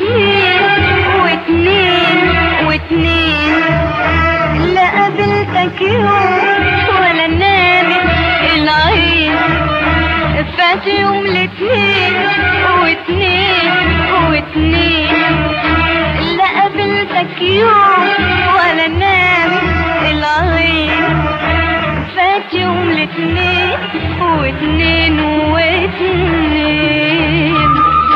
واتنين واتنين واتنين لا قابلتك يوم ولا نامت العين فات يوم الاتنين واتنين واتنين لا قابلتك يوم ولا نامت العين فات يوم الاتنين واتنين واتنين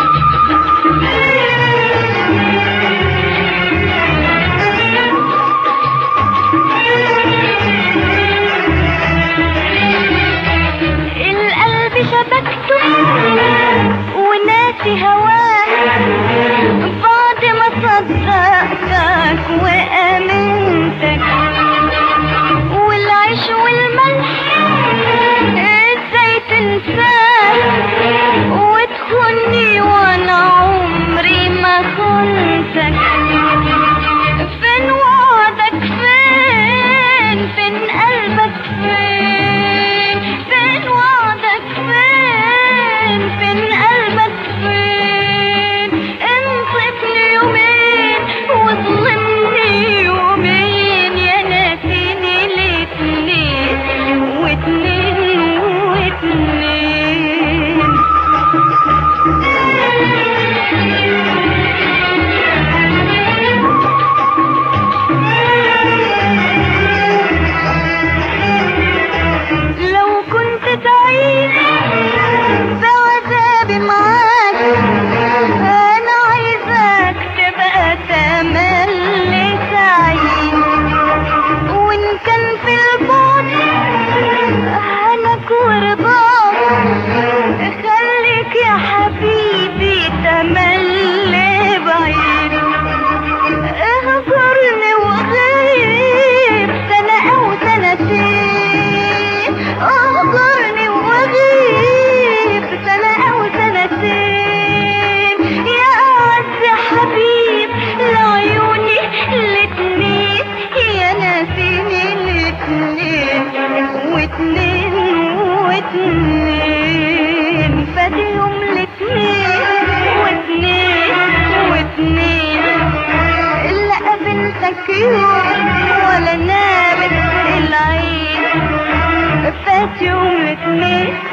القلب شبكته وناسي هواك بعد ما صدقتك وامنتك والعيش والملح ازاي تنساك وتخوني وانا عمري ما خنتك فين وعدك فين فين قلبك فين فين وعدك فين فين قلبك فين انصفني يومين وظلمني يومين يا ناسيني الاتنين واتنين واتنين لو كنت تعيش بعذابي معاك انا عايزاك تبقى تملي سعيد وان كان في البعد هناك ورضاك خليك يا حبيبي تملي بعيد اهجرني وغيب سنة او سنتين اهجرني وغيب سنة او سنتين يا اعز حبيب لعيوني الاتنين يا ناسيني الاتنين واتنين واتنين فادي يوم الاتنين واتنين واتنين إلا قابلتك يوم ولا نامت العين فات يوم الاتنين